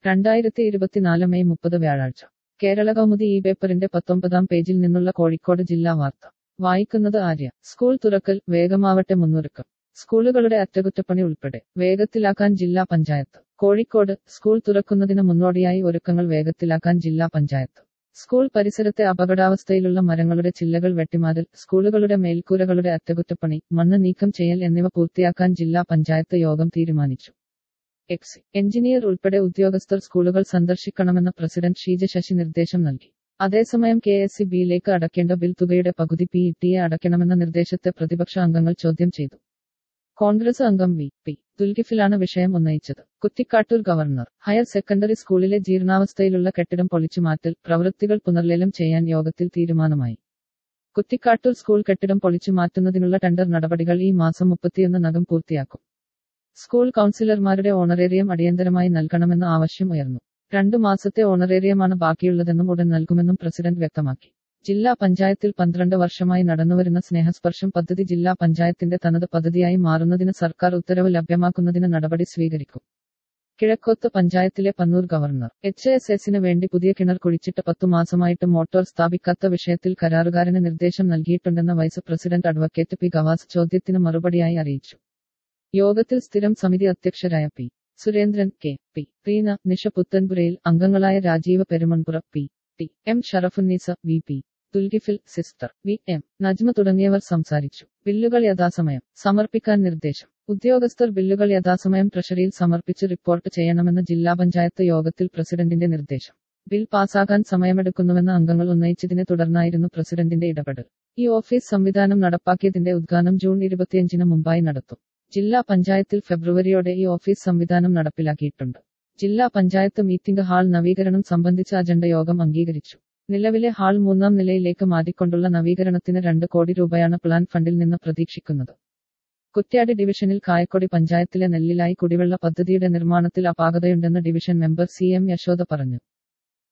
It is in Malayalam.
രണ്ടായിരത്തി ഇരുപത്തിനാല് മെയ് മുപ്പത് വ്യാഴാഴ്ച കേരള കൗമുദി ഈ പേപ്പറിന്റെ പത്തൊമ്പതാം പേജിൽ നിന്നുള്ള കോഴിക്കോട് ജില്ലാ വാർത്ത വായിക്കുന്നത് ആര്യ സ്കൂൾ തുറക്കൽ വേഗമാവട്ടെ മുന്നൊരുക്കം സ്കൂളുകളുടെ അറ്റകുറ്റപ്പണി ഉൾപ്പെടെ വേഗത്തിലാക്കാൻ ജില്ലാ പഞ്ചായത്ത് കോഴിക്കോട് സ്കൂൾ തുറക്കുന്നതിന് മുന്നോടിയായി ഒരുക്കങ്ങൾ വേഗത്തിലാക്കാൻ ജില്ലാ പഞ്ചായത്ത് സ്കൂൾ പരിസരത്തെ അപകടാവസ്ഥയിലുള്ള മരങ്ങളുടെ ചില്ലകൾ വെട്ടിമാതൽ സ്കൂളുകളുടെ മേൽക്കൂരകളുടെ അറ്റകുറ്റപ്പണി മണ്ണ് നീക്കം ചെയ്യൽ എന്നിവ പൂർത്തിയാക്കാൻ ജില്ലാ പഞ്ചായത്ത് യോഗം തീരുമാനിച്ചു എക്സി എഞ്ചിനീയർ ഉൾപ്പെടെ ഉദ്യോഗസ്ഥർ സ്കൂളുകൾ സന്ദർശിക്കണമെന്ന പ്രസിഡന്റ് ഷീജ ശശി നിർദ്ദേശം നൽകി അതേസമയം കെ എസ് സി ബിയിലേക്ക് അടയ്ക്കേണ്ട ബിൽ തുകയുടെ പകുതി പി ടിയെ അടയ്ക്കണമെന്ന നിർദ്ദേശത്തെ പ്രതിപക്ഷ അംഗങ്ങൾ ചോദ്യം ചെയ്തു കോൺഗ്രസ് അംഗം വി പി ദുൽകിഫിലാണ് വിഷയം ഉന്നയിച്ചത് കുറ്റിക്കാട്ടൂർ ഗവർണർ ഹയർ സെക്കൻഡറി സ്കൂളിലെ ജീർണാവസ്ഥയിലുള്ള കെട്ടിടം പൊളിച്ചുമാറ്റൽ പ്രവൃത്തികൾ പുനർലേലം ചെയ്യാൻ യോഗത്തിൽ തീരുമാനമായി കുറ്റിക്കാട്ടൂർ സ്കൂൾ കെട്ടിടം പൊളിച്ചു മാറ്റുന്നതിനുള്ള ടെൻഡർ നടപടികൾ ഈ മാസം മുപ്പത്തിയൊന്നിനകം പൂർത്തിയാക്കും സ്കൂൾ കൗൺസിലർമാരുടെ ഓണറേറിയം അടിയന്തരമായി നൽകണമെന്ന ആവശ്യം ഉയർന്നു രണ്ടു മാസത്തെ ഓണറേറിയമാണ് ബാക്കിയുള്ളതെന്നും ഉടൻ നൽകുമെന്നും പ്രസിഡന്റ് വ്യക്തമാക്കി ജില്ലാ പഞ്ചായത്തിൽ പന്ത്രണ്ട് വർഷമായി നടന്നുവരുന്ന സ്നേഹസ്പർശം പദ്ധതി ജില്ലാ പഞ്ചായത്തിന്റെ തനത് പദ്ധതിയായി മാറുന്നതിന് സർക്കാർ ഉത്തരവ് ലഭ്യമാക്കുന്നതിന് നടപടി സ്വീകരിക്കും കിഴക്കോത്ത് പഞ്ചായത്തിലെ പന്നൂർ ഗവർണർ എച്ച് എസ് എസിന് വേണ്ടി പുതിയ കിണർ കുഴിച്ചിട്ട് പത്തു മാസമായിട്ട് മോട്ടോർ സ്ഥാപിക്കാത്ത വിഷയത്തിൽ കരാറുകാരന് നിർദ്ദേശം നൽകിയിട്ടുണ്ടെന്ന vice president advocate P Gavas ചോദ്യത്തിന് മറുപടിയായി അറിയിച്ചു യോഗത്തിൽ സ്ഥിരം സമിതി അധ്യക്ഷരായ P Surendran K P Reena Nisha Puthanpurayil അംഗങ്ങളായ Rajeev Perumanpura P T M Sharafunnisa V P Thulgifil sister V M Najma തുടങ്ങിയവർ സംസാരിച്ചു ബില്ലുകൾ യഥാസമയം സമർപ്പിക്കാൻ നിർദ്ദേശം ഉദ്യോഗസ്ഥർ ബില്ലുകൾ യഥാസമയം ട്രഷറിയിൽ സമർപ്പിച്ച് റിപ്പോർട്ട് ചെയ്യണമെന്ന് ജില്ലാ പഞ്ചായത്ത് യോഗത്തിൽ പ്രസിഡന്റിന്റെ നിർദ്ദേശം ബിൽ പാസാകാൻ സമയമെടുക്കുന്നുവെന്ന് അംഗങ്ങൾ ഉന്നയിച്ചതിനെ തുടർന്നായിരുന്നു പ്രസിഡന്റിന്റെ ഇടപെടൽ ഈ ഓഫീസ് സംവിധാനം നടപ്പാക്കിയതിന്റെ ഉദ്ഘാടനം ജൂൺ ഇരുപത്തിയഞ്ചിന് മുമ്പായി നടത്തും ജില്ലാ പഞ്ചായത്തിൽ ഫെബ്രുവരിയോടെ ഈ ഓഫീസ് സംവിധാനം നടപ്പിലാക്കിയിട്ടുണ്ട് ജില്ലാ പഞ്ചായത്ത് മീറ്റിംഗ് ഹാൾ നവീകരണം സംബന്ധിച്ച അജണ്ട യോഗം അംഗീകരിച്ചു നിലവിലെ ഹാൾ മൂന്നാം നിലയിലേക്ക് മാറ്റിക്കൊണ്ടുള്ള നവീകരണത്തിന് രണ്ട് കോടി രൂപയാണ് പ്ലാൻ ഫണ്ടിൽ നിന്ന് പ്രതീക്ഷിക്കുന്നത് കുറ്റ്യാടി ഡിവിഷനിൽ കായക്കൊടി പഞ്ചായത്തിലെ നെല്ലിലായി കുടിവെള്ള പദ്ധതിയുടെ നിർമ്മാണത്തിൽ അപാകതയുണ്ടെന്ന് division member C M Yashoda പറഞ്ഞു